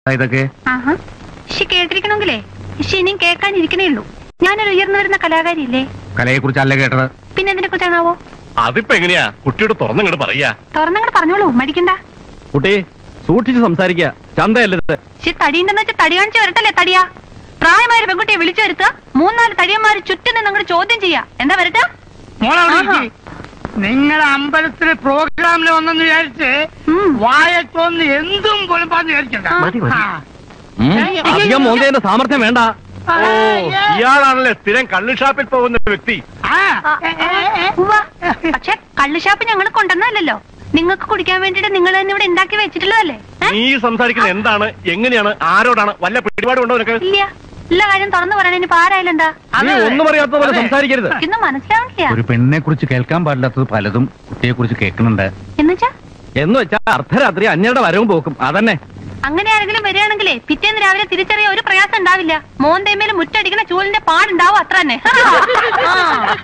ഇതൊക്കെ ആഹാ പക്ഷെ കേട്ടിരിക്കണമെങ്കിലേ പക്ഷെ ഇനിയും കേൾക്കാനിരിക്കണേ ഉള്ളൂ ഞാനൊരു ഉയർന്നു വരുന്ന കലാകാരിയില്ലേ കലയെ കുറിച്ചല്ല കേട്ടത് പിന്നെ എന്തിനെ കുറിച്ചാണാവോ അതിപ്പോ എങ്ങനെയാ കുട്ടിയോട് തുറന്നങ്ങോട്ട് പറയാ തുറന്നങ്ങോട്ട് പറഞ്ഞോളൂ മടിക്കണ്ട കുട്ടി സൂക്ഷിച്ച് സംസാരിക്കുക ചന്തയല്ലത് പക്ഷെ തടിയുണ്ടെന്ന് വെച്ചാൽ തടി കാണിച്ച് വരട്ടല്ലേ തടിയാ പ്രായമായ ഒരു പെൺകുട്ടിയെ വിളിച്ചു വരുത്തുക മൂന്നാല് തടിയന്മാര് ചുറ്റും നിന്ന് അങ്ങോട്ട് ചോദ്യം ചെയ്യാ എന്താ വരട്ടെ ആഹാ. നിങ്ങളെ അമ്പലത്തിലെ പ്രോഗ്രാമിന് വന്നെന്ന് വിചാരിച്ച് ഉം. വായത്തോന്ന് എന്തും പുലമ്പാന്ന് വിചാരിക്കണ്ട മതി, മതി. ആ. അധികം മോന്തേന്റെ സാമർഥ്യം വേണ്ട ആ, ഓ ഏ, ഇയാളാണല്ലേ സ്ഥിരം കള്ളു ഷാപ്പിൽ പോകുന്ന വ്യക്തി ആ, ആ, ഏ, ഏ, ഏ. ഉവ്വ. പക്ഷെ കള്ളുഷാപ്പ് ഞങ്ങൾ കൊണ്ടുവന്നല്ലോ നിങ്ങൾക്ക് കുടിക്കാൻ വേണ്ടിട്ട് നിങ്ങൾ തന്നെ ഇവിടെ ഉണ്ടാക്കി വെച്ചിട്ടുള്ളതല്ലേ ഏ? നീ സംസാരിക്കുന്നത് എന്താണ് എങ്ങനെയാണ് ആരോടാണ് വല്ല പിടിപാടുണ്ടോ നിനക്ക് ഇല്ല എല്ലാ കാര്യം തുറന്നു പറയണ ഇനിയിപ്പോ ആരായാലും എന്താ നീ ഒന്നും അറിയാത്ത പോലെ സംസാരിക്കരുത് എനിക്കൊന്നും മനസ്സിലാവണില്ല ഒരു പെണ്ണിനെ കുറിച്ച് കേൾക്കാൻ പാടില്ലാത്തത് പലതും കുട്ടിയെ കുറിച്ച് കേൾക്കുന്നുണ്ട് എന്നുവെച്ചാ എന്ന് വെച്ചാൽ അർദ്ധരാത്രി അന്യരുടെ വരവും പോക്കും അതന്നെ അങ്ങനെ ആരെങ്കിലും വരികയാണെങ്കിലേ പിറ്റേന്ന് രാവിലെ തിരിച്ചറിയ ഒരു പ്രയാസം ഉണ്ടാവില്ല മോന്തേമേലും മുറ്റടിക്കണ ചൂലിന്റെ പാടുണ്ടാവും അത്ര തന്നെ ആ.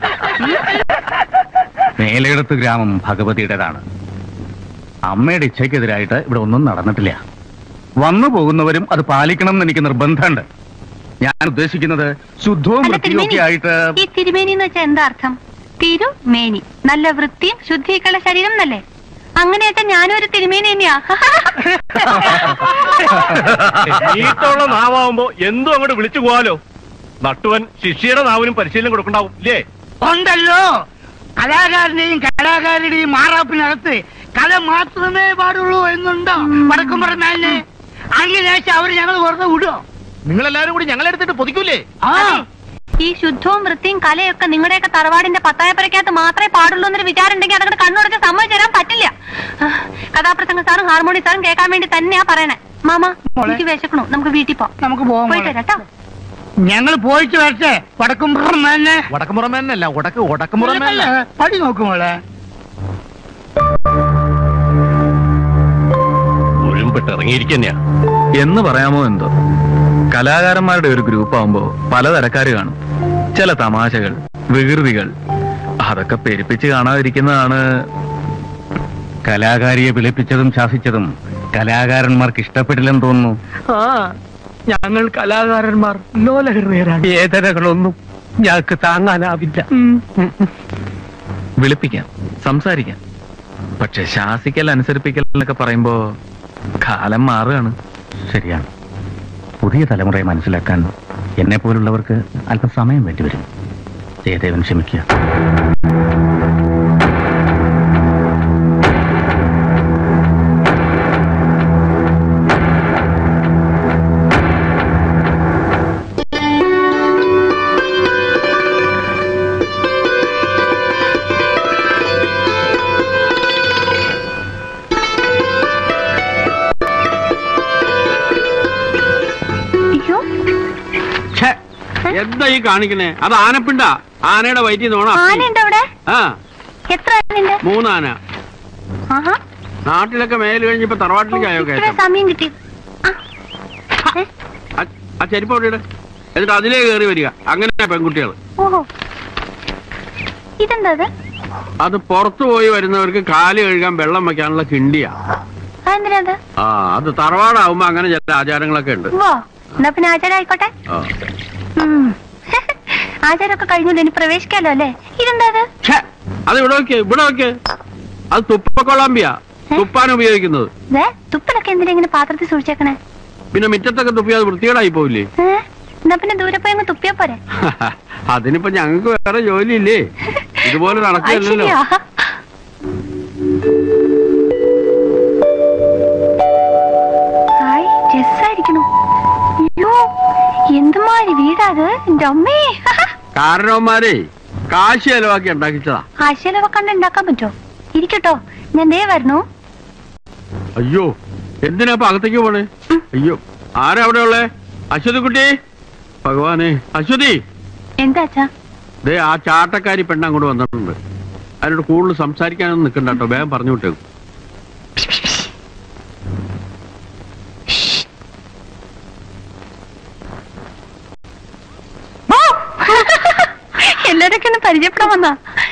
മേലയിടത്ത് ഗ്രാമം ഭഗവതിയുടേതാണ് അമ്മയുടെ ഇച്ഛയ്ക്കെതിരായിട്ട് ഇവിടെ ഒന്നും നടന്നിട്ടില്ല വന്നു പോകുന്നവരും അത് പാലിക്കണം എന്ന് എനിക്ക് നിർബന്ധമുണ്ട് ഞാൻ ഉദ്ദേശിക്കുന്നത് ശുദ്ധവും അല്ല വൃത്തിയും ഒക്കെ തിരുമേനി ആയിട്ട് ഈ തിരുമേനി എന്ന് വെച്ചാൽ എന്താ അർത്ഥം തിരുമേനി നല്ല വൃത്തിയും ശുദ്ധിയൊക്കെയുള്ള ശരീരം എന്നല്ലേ അങ്ങനെയായിട്ട് ഞാനും ഒരു തിരുമേനി തന്നെയാ നീട്ടുള്ള നാവാകുമ്പോ എന്തും അങ്ങോട്ട് വിളിച്ചു പോവാലോ നട്ടുവൻ ശിഷ്യയുടെ നാവിനും പരിശീലനം കൊടുക്കണ്ടാവും ഇല്ലേ ഉണ്ടല്ലോ കലാകാരന്റെയും കലാകാരിയുടെയും മാറാപ്പിനകത്ത് കല മാത്രമേ പാടുള്ളൂ എന്നുണ്ടോ വടക്കും പറഞ്ഞാല് അങ്ങനെ അവര് ഞങ്ങൾ വെറുതെ വിടുവോ നിങ്ങൾ എല്ലാവരും കൂടി ഞങ്ങളെടുത്തിട്ട് പൊതിക്കൂലേ ആ അതെ. ഈ ശുദ്ധവും വൃത്തിയും കലയൊക്കെ നിങ്ങളുടെയൊക്കെ തറവാടിന്റെ പത്തായപ്പുരക്കകത്ത് മാത്രമേ പാടുള്ളൂ എന്നൊരു വിചാരം ഉണ്ടെങ്കിൽ അതങ്ങോട്ട് കണ്ണുടച്ച് സമ്മതിച്ചു തരാൻ പറ്റില്ല ആ, കഥാപ്രസംഗ സാറും ഹാർമോണി സാറും കേൾക്കാൻ വേണ്ടി തന്നെയാ പറയണേ മാമ മോളെ. എനിക്ക് വിശക്കണു നമുക്ക് വീട്ടിൽ പോവാം നമുക്ക് പോകാം പോയിട്ട് വരാം കേട്ടോ ഞങ്ങൾ പോയിട്ട് വരട്ടെ വടക്കും തന്നെ വടക്കുമുറമേനല്ല ഉടക്ക് ഉടക്കുമുറമേനല്ല പടി നോക്കുമോളെ ഒഴുമ്പിട്ട് ഇറങ്ങിയിരിക്കുന്നയാ എന്ന് പറയാമോ എന്തോ കലാകാരന്മാരുടെ ഒരു ഗ്രൂപ്പ് ആവുമ്പോ പലതരക്കാര് കാണും ചില തമാശകൾ വികൃതികൾ അതൊക്കെ പെരുപ്പിച്ച് കാണാതിരിക്കുന്നതാണ് കലാകാരിയെ വിളിപ്പിച്ചതും ശാസിച്ചതും കലാകാരന്മാർക്ക് ഇഷ്ടപ്പെട്ടില്ലെന്ന് തോന്നുന്നു ആ ഞങ്ങൾ കലാകാരന്മാർ ലോലഹൃദയരാണ് വേദനകളൊന്നും ഞങ്ങൾക്ക് താങ്ങാനാവില്ല വിളിപ്പിക്കാം സംസാരിക്കാം പക്ഷെ ശാസിക്കൽ അനുസരിപ്പിക്കൽ എന്നൊക്കെ പറയുമ്പോ കാലം മാറുകയാണ് ശരിയാണ് പുതിയ തലമുറയെ മനസ്സിലാക്കാൻ എന്നെ പോലുള്ളവർക്ക് അല്പം സമയം വേണ്ടിവരും ജയദേവൻ ക്ഷമിക്കുക അയ്യോ എന്താ ഈ കാണിക്കണേ അത് ആനപ്പിണ്ട ആനയുടെ വയറ്റിൽ നോണ ആനയുണ്ട് അവിടെ ആ എത്ര ആനയുണ്ട് മൂന്നാന ആഹാ നാട്ടിലൊക്കെ മേല് കഴിഞ്ഞപ്പോ തറവാട്ടിലേക്കായോ ഇത്ര കയറ്റം സമയം കിട്ടി ആ. ഏ? ആ- ആ ചെരുപ്പ് അവിടെ ഇട്. എന്നിട്ട് അതിലേ കയറി വരിക അങ്ങനെ പെൺകുട്ടികൾ ഓഹോ ഇതെന്താ അത് അത് പുറത്തു പോയി വരുന്നവർക്ക് കാല് കഴുകാൻ വെള്ളം വെക്കാനുള്ള കിണ്ടിയാ അതെന്തിനാ അത് ആ അത് തറവാടാവുമ്പോ അങ്ങനെ ചില ആചാരങ്ങളൊക്കെ ഉണ്ട് വാ എന്നാ പിന്നെ ആചാരം ആയിക്കോട്ടെ ആ. ഉം. ആചാരമൊക്കെ കഴിഞ്ഞല്ലോ ഇനി പ്രവേശിക്കാലോ അല്ലേ ഇതെന്താ അത് ഛെ, അത് ഇവിടെ നോക്കിയേ ഇവിടെ നോക്കിയേ അത് തുപ്പക്കൊള്ളാമ്പിയാ തുപ്പാൻ ഉപയോഗിക്കുന്നത് ദേ, തുപ്പലൊക്കെ എന്തിനാ ഇങ്ങനെ പാത്രത്തിൽ സൂക്ഷിച്ചേക്കണേ പിന്നെ മുറ്റത്തൊക്കെ തുപ്പി അത് വൃത്തികേടായി പോവില്ലേ ഏ? എന്നാ പിന്നെ ദൂരെ പോയി അങ്ങ് തുപ്പിയാ പോരെ അതിനിപ്പോ ഞങ്ങൾക്ക് വേറെ ജോലിയില്ലേ ഇതുപോലെ അത് നടക്കുകയല്ലല്ലോ ശരിയാ ഹായ് രസായിരിക്കണു അയ്യോ എന്തുമാതിരി വീടാ അത് എന്റെ അമ്മേ കാരണവന്മാരെ കാശ് ചെലവാക്കി ഉണ്ടാക്കിച്ചതാ ആശയിലൊക്കെ കണ്ട് ഉണ്ടാക്കാൻ പറ്റോ ഇരിക്കട്ടോ ഞാൻ ദേ വരണു അയ്യോ എന്തിനാ ഇപ്പൊ അകത്തേക്ക് പോണേ അയ്യോ ആരാ അവിടെ ഉള്ളേ അശ്വതി കുട്ടി ഭഗവാനെ അശ്വതി എന്താ അച്ഛാ ദേ ആ ചാട്ടക്കാരി പെണ്ണ് അങ്ങോട്ട് വന്നിട്ടുണ്ട് അതിനോട് കൂടുതൽ സംസാരിക്കാനൊന്നും നിൽക്കണ്ട കേട്ടോ വേഗം പറഞ്ഞു വിട്ടേക്കും എല്ലാരൊക്കെ ഒന്ന് പരിചയപ്പെടാൻ വന്നാ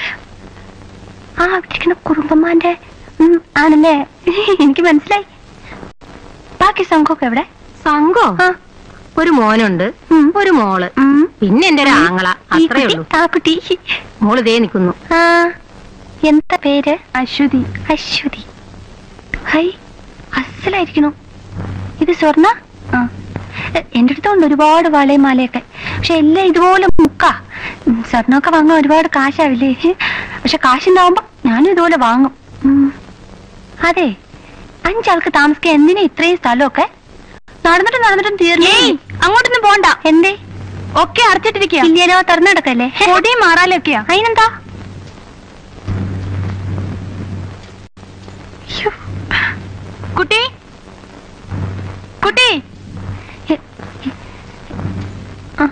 ആ അവിടെ കുറുമ്പന്മാന്റെ ഉം, ആണല്ലേ എനിക്ക് മനസ്സിലായി ബാക്കി സംഘമൊക്കെ എവിടെ സംഘോ ഒരു മോനുണ്ട് ഒരു മോള് പിന്നെ എന്റെ ഒരു ആങ്ങള അത്രേ ഉള്ളൂ ആ കുട്ടി മോള് ദേ നിൽക്കുന്നു ആ എന്താ പേര് അശ്വതി അശ്വതി ഹൈ അസലായിരിക്കണു ഇത് സ്വർണ്ണ ആ എ- എന്റെ അടുത്തുണ്ട് ഒരുപാട് വളയും മാലയൊക്കെ പക്ഷെ എല്ലാം ഇതുപോലെ മുക്ക ഉം, സ്വർണ്ണമൊക്കെ വാങ്ങാൻ ഒരുപാട് കാശാവില്ലേ പക്ഷെ കാശുണ്ടാവുമ്പോ ഞാനും ഇതുപോലെ വാങ്ങും ഉം. അതെ അഞ്ചാൾക്ക് താമസിക്കാൻ എന്തിനാ ഇത്രയും സ്ഥലമൊക്കെ നടന്നിട്ട് നടന്നിട്ടും തീർന്നു അങ്ങോട്ടൊന്നും പോണ്ട എന്തേ ഒക്കെ അടച്ചിട്ടിരിക്കുക ഇല്ലല്ലോ തുറന്നെടുക്കല്ലേ പൊടിയും മാറാലൊക്കെയാ അതിനെന്താ ശ്ശോ. കുട്ടി കുട്ടി എ- എ- ആ.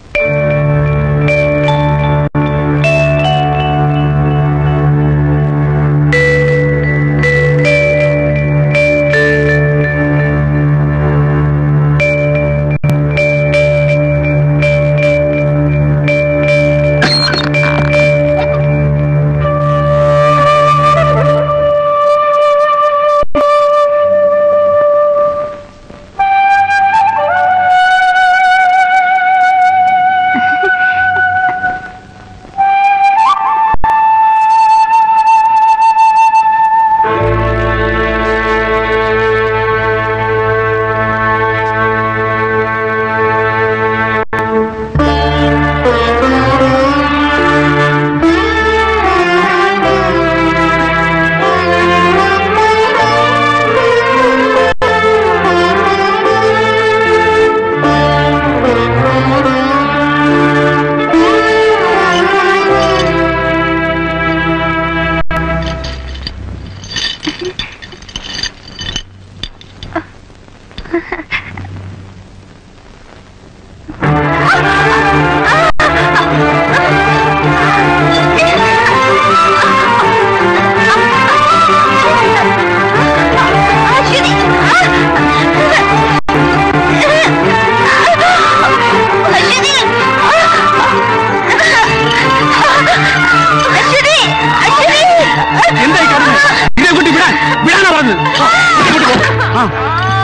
എന്തായി കരഞ്ഞത്? ഇതേ കുട്ടി വിടാൻ വിടാനാ പറഞ്ഞത് ആ, ഇതേ കുട്ടി പോ. ആ.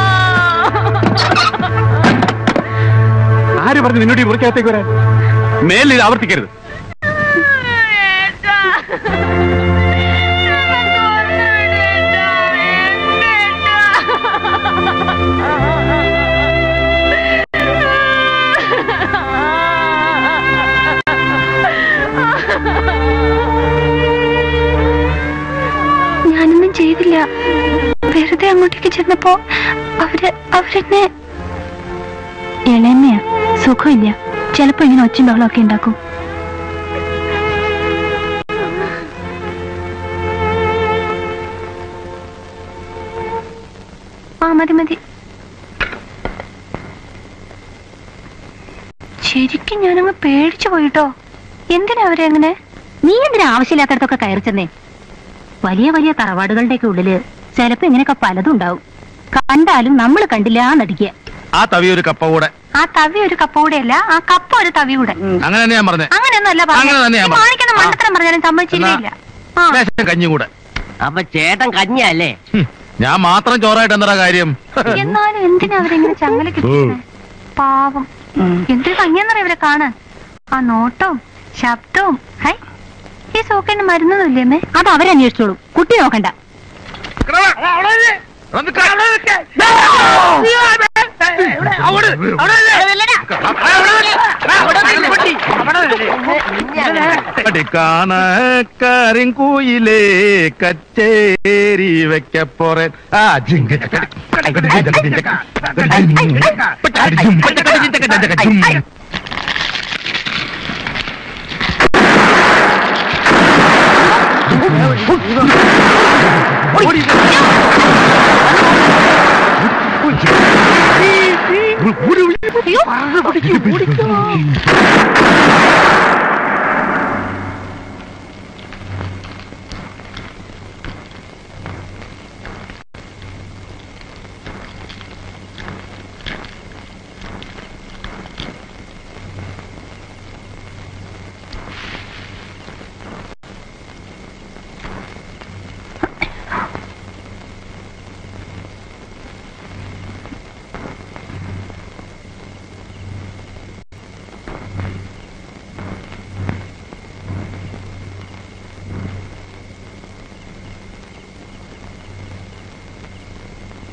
ആര് പറഞ്ഞു നിന്നോട് ഈ മുറിക്കകത്തേക്ക് വരാൻ മേലിൽ ഇത് ആവർത്തിക്കരുത് ഞാനൊന്നും ചെയ്തില്ല വെറുതെ അങ്ങോട്ടേക്ക് ചെന്നപ്പോ അവര് അവരെന്നെ ഇളയമ്മയാ സുഖമില്ല ചിലപ്പോ ഇങ്ങനെ ഒച്ചും ബഹളമൊക്കെ ഉണ്ടാക്കും ആ മതി മതി ശരിക്കും ഞാനങ്ങ് പേടിച്ചു പോയിട്ടോ എന്തിനാ അവരെ അങ്ങനെ നീ എന്തിനാ ആവശ്യമില്ലാത്തടത്തൊക്കെ കയറി ചെന്നേ വലിയ വലിയ തറവാടുകളുടെയൊക്കെ ഉള്ളില് ചിലപ്പോ ഇങ്ങനെയൊക്കെ പലതും ഉണ്ടാവും കണ്ടാലും നമ്മൾ കണ്ടില്ല നടിക്കുക ആ തവി ഒരു കപ്പ കൂടെ ആ തവി ഒരു കപ്പ കൂടെയല്ല ആ കപ്പ ഒരു തവി കൂടെ അങ്ങനെ തന്നെ ഞാൻ പറഞ്ഞേ അങ്ങനെയൊന്നും അല്ല അങ്ങനെ തന്നെയാ പറഞ്ഞത്. കാണിക്കുന്ന മണ്ടത്തരം പറഞ്ഞാലും സമ്മതിച്ചില്ല ആ ലേശം കഞ്ഞി കൂടെ അപ്പൊ ചേട്ടൻ കഞ്ഞല്ലേ ഹും, ഞാൻ മാത്രം ചോറായിട്ട് എന്താ കാര്യം എന്നാലും എന്തിനാ അവരെങ്ങനെ ചങ്ങല കിട്ടുന്നത് പാവം എന്തൊരു ഭംഗിയെന്നറിയ ഇവരെ കാണാൻ ആ നോട്ടവും ശബ്ദവും ഹൈ ഈ സോക്കേന് മരുന്നൊന്നുമില്ലേ അമ്മേ അത് അവരന്വേഷിച്ചോളൂ കുട്ടി നോക്കണ്ട അടിക്കാണ കരിങ്കൂയിലേ കച്ചേരി വെക്കപ്പോറെ ആ ജിങ്ക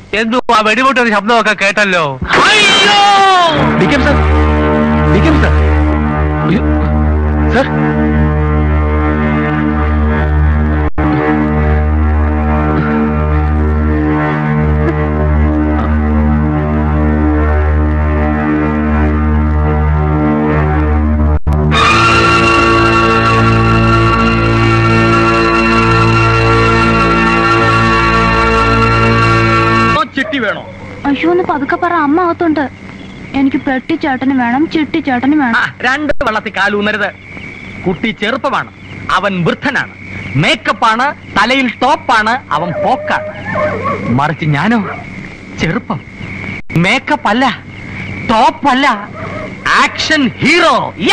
എന്തോ ആ വെടിപൊട്ടൊരു ശബ്ദമൊക്കെ കേട്ടല്ലോ ഡിക്കം സർ ഡിക്കം സർ അയ്യോ സർ ചിട്ടി വേണോ അയ്യോ ഒന്ന് പതുക്കെ പറ അമ്മ അകത്തുണ്ട് എനിക്ക് പെട്ടി ചേട്ടന് വേണം ചിട്ടി ചേട്ടന് വേണം രണ്ട് വെള്ളത്തിൽ കാലൂന്നരുത് കുട്ടി ചെറുപ്പമാണ് അവൻ വൃദ്ധനാണ് മേക്കപ്പാണ് തലയിൽ ടോപ്പാണ് അവൻ പോക്കാണ് മറിച്ച് ഞാനോ ചെറുപ്പം മേക്കപ്പ് അല്ല ടോപ്പല്ല ആക്ഷൻ ഹീറോ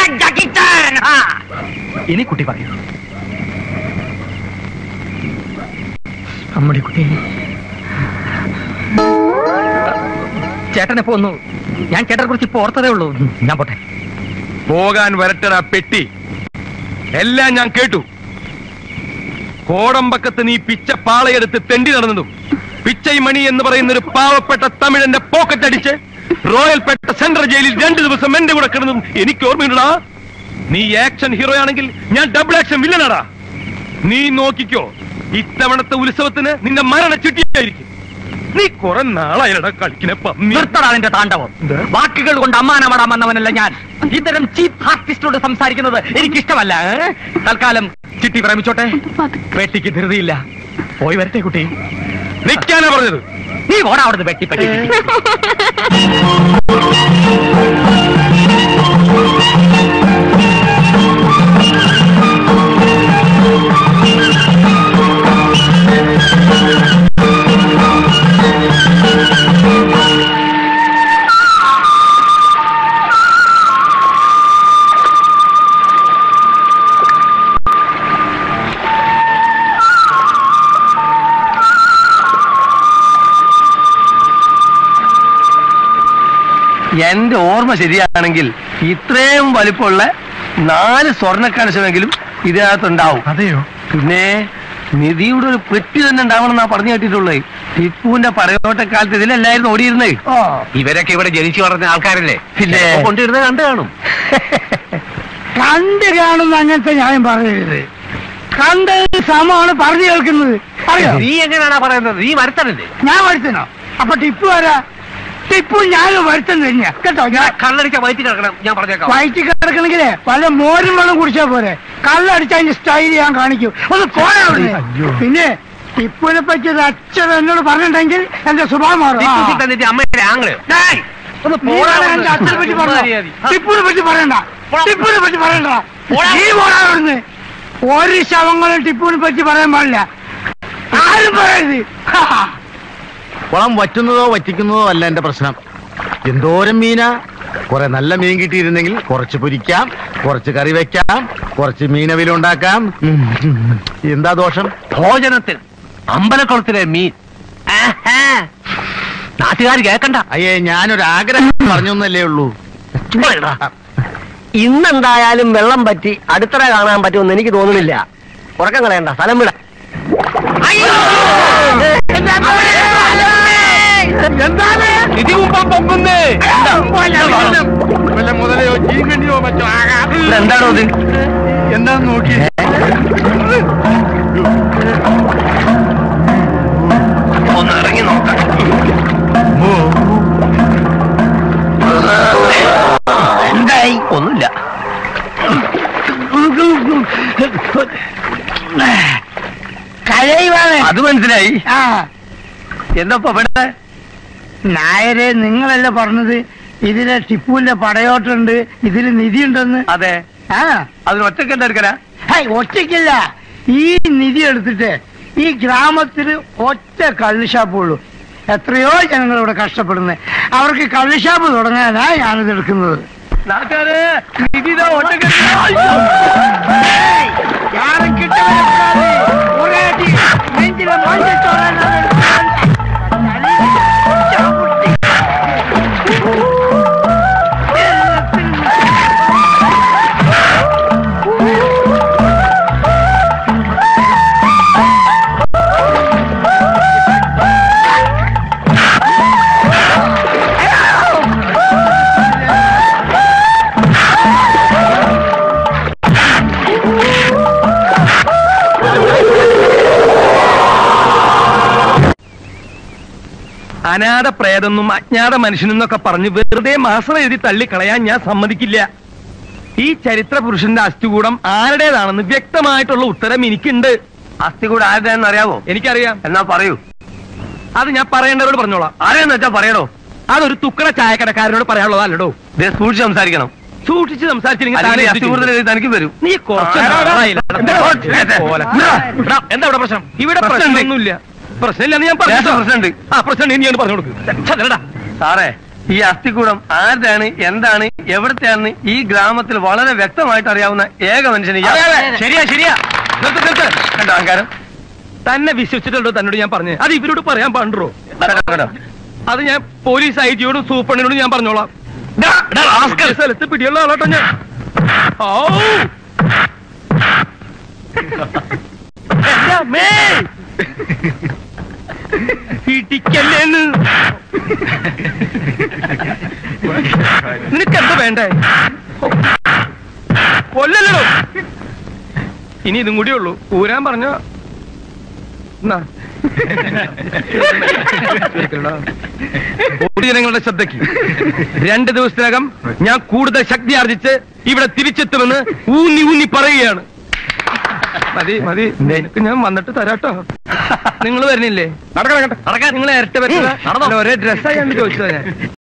ഇനി കുട്ടി പറയൂ നമ്മുടെ കുട്ടി ചേട്ടനെ പോന്നു ഞാൻ ചേട്ടനെ കുറിച്ച് ഇപ്പൊ ഓർത്തതേ ഉള്ളൂ ഞാൻ പോട്ടെ പോകാൻ വരട്ടടാ പെട്ടി എല്ലാം ഞാൻ കേട്ടു കോടമ്പക്കത്ത് നീ പിച്ച പാളയെടുത്ത് തെണ്ടി നടന്നതും പിച്ചൈമണി എന്ന് പറയുന്ന ഒരു പാവപ്പെട്ട തമിഴന്റെ പോക്കറ്റ് അടിച്ച് റോയൽപേട്ട സെൻട്രൽ ജയിലിൽ രണ്ടു ദിവസം എന്റെ കൂടെ കിടന്നതും എനിക്ക് ഓർമ്മയുണ്ടടാ നീ ആക്ഷൻ ഹീറോ ആണെങ്കിൽ ഞാൻ ഡബിൾ ആക്ഷൻ വില്ലനാടാ നീ നോക്കിക്കോ ഇത്തവണത്തെ ഉത്സവത്തിന് നിന്റെ മരണ ചുറ്റിയായിരിക്കും നീ കുറെ നാളായിരടാ കളിക്കിനെ പന്നി നിർത്തടാ നിന്റെ താണ്ഡവം വാക്കുകൾ കൊണ്ട് അമ്മാനമാടാൻ വന്നവനല്ല ഞാൻ ഇത്തരം ചീപ്പ് ആർട്ടിസ്റ്റോട് സംസാരിക്കുന്നത് എനിക്കിഷ്ടമല്ല ഏ? തൽക്കാലം ചിട്ടി പ്രേമിച്ചോട്ടെ വെട്ടിക്ക് ധൃതിയില്ല പോയി വരട്ടെ കുട്ടി നിൽക്കാനാ പറഞ്ഞത് നീ ഓടാ അവിടുന്ന് വെട്ടി പെട്ടി എന്റെ ഓർമ്മ ശരിയാണെങ്കിൽ ഇത്രയും വലിപ്പമുള്ള നാല് സ്വർണ്ണ കലശമെങ്കിലും ഇതിനകത്തുണ്ടാവും അതെയോ പിന്നെ നിധിയുടെ ഒരു പെട്ടി തന്നെ ഉണ്ടാവണം എന്നാ പറഞ്ഞു കേട്ടിട്ടുള്ളത് ടിപ്പുവിന്റെ പറയോട്ടക്കാലത്ത് ഇതിലല്ലായിരുന്നു ഓടിയിരുന്നേ ഇവരൊക്കെ ഇവിടെ ജനിച്ചു വളർന്ന ആൾക്കാരല്ലേ പിന്നെ കൊണ്ടിരുന്നത് കണ്ടു കാണും കണ്ട് കാണുന്ന അങ്ങനത്തെ ഞാൻ പറയരുത് കണ്ടത് സമമാണ് പറഞ്ഞു കേൾക്കുന്നത് അറിയോ നീ എങ്ങനെയാണാ പറയുന്നത് നീ വരുത്തണല്ലേ ഞാൻ വരുത്തണോ അപ്പൊ ടിപ്പു ആരാ ടിപ്പു ഞാനും വരുത്തം തന്നെയാ കേട്ടോ ഞാൻ കള്ളടിച്ച വയറ്റി കിടക്കണം ഞാൻ പറഞ്ഞേക്കാം വയറ്റി കിടക്കണെങ്കിലേ പല മോരും വെള്ളം കുടിച്ചാ പോരെ കള്ളടിച്ച അതിന്റെ സ്റ്റൈൽ ഞാൻ കാണിക്കും ഒന്ന് പോരാ അവിടുന്ന്. പിന്നെ ടിപ്പുവിനെ പറ്റി ഒരു അച്ഛൻ എന്നോട് പറഞ്ഞിട്ടുണ്ടെങ്കിൽ എന്റെ സ്വഭാവം മാറും ആ. അമ്മയുടെ ആങ്ങള് ഡേയ്, നീ വേണം എന്റെ അച്ഛനെ പറ്റി പറഞ്ഞോ ടിപ്പുവിനെ പറ്റി പറയണ്ട ടിപ്പുവിനെ പറ്റി പറയണ്ട നീ പോരാ അവിടുന്ന് ഒരു ശവങ്ങളും ടിപ്പുവിനെ പറ്റി പറയാൻ പാടില്ല ആരും പറയരുത് ഹാ. കുളം വറ്റുന്നതോ വറ്റിക്കുന്നതോ അല്ല എന്റെ പ്രശ്നം എന്തോരം മീനാ കുറെ നല്ല മീൻ കിട്ടിയിരുന്നെങ്കിൽ കുറച്ച് പൊരിക്കാം കുറച്ച് കറി വെക്കാം കുറച്ച് മീനവിലുണ്ടാക്കാം ഉം. എന്താ ദോഷം ഭോജനത്തിൽ അമ്പലക്കുളത്തിലെ മീൻ നാട്ടുകാർ കേക്കണ്ട അയ്യേ ഞാനൊരു ആഗ്രഹം പറഞ്ഞൊന്നല്ലേ ഉള്ളൂ ഇന്നെന്തായാലും വെള്ളം പറ്റി അടുത്തറ കാണാൻ പറ്റുമെന്ന് എനിക്ക് തോന്നുന്നില്ല ഉറക്കം കളയണ്ട സ്ഥലം വിട വല്ല മുതലയോ ചീങ്കണ്ണിയോ മറ്റോ ആകാം എന്താണോ ഇത് എന്താന്ന് നോക്കി ഒന്ന് ഇറങ്ങി നോക്കാം എന്തായി ഒന്നുമില്ല കരയുവാണ് അത് മനസ്സിലായി ആ എന്താ ഇപ്പൊ ഇവിടെ നായരെ നിങ്ങളല്ലേ പറഞ്ഞത് ഇതിലെ ടിപ്പുവിന്റെ പടയോട്ടുണ്ട് ഇതിൽ നിധിയുണ്ടെന്ന് അതെ ആ അതിന് ഒറ്റക്ക് എന്താ എടുക്കലാ ഹേയ്, ഒറ്റയ്ക്കില്ല ഈ നിധി എടുത്തിട്ട് ഈ ഗ്രാമത്തിൽ ഒറ്റ കള്ളുഷാപ്പുള്ളൂ എത്രയോ ജനങ്ങൾ ഇവിടെ കഷ്ടപ്പെടുന്നത് അവർക്ക് കള്ളുഷാപ്പ് തുടങ്ങാനാ ഞാനിത് എടുക്കുന്നത് നാട്ടുകാരെ നിധി ഇതാ ഒറ്റക്ക് ഹേയ്, யாரும் கிட்ட வரக்கூடாது. ஒரே அடி, நெஞ்சில மஞ்சள் நான் எடுக்கிறேன். தலையில சாப்பிட்டு. അനാഥ പ്രേതെന്നും അജ്ഞാത മനുഷ്യനെന്നൊക്കെ പറഞ്ഞ് വെറുതെ മാസം എഴുതി തള്ളിക്കളയാൻ ഞാൻ സമ്മതിക്കില്ല ഈ ചരിത്ര പുരുഷന്റെ അസ്ഥികൂടം ആരുടേതാണെന്ന് വ്യക്തമായിട്ടുള്ള ഉത്തരം എനിക്കുണ്ട് അസ്ഥി കൂടെ ആരുടെയെന്ന് അറിയാവോ എനിക്കറിയാം എന്നാ പറയൂ അത് ഞാൻ പറയേണ്ടവരോട് പറഞ്ഞോളാം ആരെയെന്ന് വെച്ചാ പറയണോ അതൊരു തുക്കട ചായക്കടക്കാരനോട് പറയാനുള്ളതല്ലടോ ദേ സൂക്ഷിച്ച് സംസാരിക്കണം സൂക്ഷിച്ച് സംസാരിച്ചില്ലെങ്കിൽ അല്ലെങ്കിൽ താനെ ഈ അസ്ഥി കൂടുതൽ എഴുതി തനിക്ക് വരും നീ കുറച്ച് ആ, നാളായില്ല. എന്താ? എന്താ പോലെ? എടാ, എന്താ ഇവിടെ പ്രശ്നം ഇവിടെ പ്രശ്നമുണ്ട്. പ്രശ്നമൊന്നുമില്ല പ്രശ്നമില്ലെന്ന് ഞാൻ ലേശം പറഞ്ഞു പ്രശ്നമുണ്ട്. ആ പ്രശ്നം നീ ഒന്ന് പറഞ്ഞു കൊടുക്ക് ചെല്ലടാ സാറേ ഈ അസ്ഥികൂടം ആരുടെയാണ് എന്താണ് എവിടത്തെയാണെന്ന് ഈ ഗ്രാമത്തിൽ വളരെ വ്യക്തമായിട്ട് അറിയാവുന്ന ഏക മനുഷ്യന് ഇയാൾ. ശരിയാ ശരിയാ നിർത്ത് നിർത്ത് കണ്ടോ അഹങ്കാരം തന്നെ വിശ്വസിച്ചിട്ടുണ്ടോ തന്നോട് ഞാൻ പറഞ്ഞു അത് ഇവരോട് പറയാൻ പാടുണ്ടോ കണ്ടോ, കണ്ടോ അത് ഞാൻ പോലീസ് ഐ ജിയോടും സൂപ്രണ്ടിനോടും ഞാൻ പറഞ്ഞോളാം ഈ സ്ഥലത്ത് പിടിയുള്ള ആളോട്ടോ ഞാൻ ഓ എന്റെ അമ്മേ ഇടിക്കല്ലേന്ന് നിനക്ക് എന്താ വേണ്ടേ കൊല്ലല്ലോ ഇനി ഇതും കൂടിയേ ഉള്ളൂ ഊരാൻ പറഞ്ഞ പൊതുജനങ്ങളുടെ ശ്രദ്ധയ്ക്ക് രണ്ട് ദിവസത്തിനകം ഞാൻ കൂടുതൽ ശക്തി ആർജിച്ച് ഇവിടെ തിരിച്ചെത്തുമെന്ന് ഊന്നി ഊന്നി പറയുകയാണ് മതി മതി നിനക്ക് ഞാൻ വന്നിട്ട് തരാട്ടോ നിങ്ങൾ വരുന്നില്ലേ നടക്കാൻ നിങ്ങൾ ഇരട്ട പറ്റില്ല ഒരേ ഡ്രസ്സായി ചോദിച്ചതാ ഞാൻ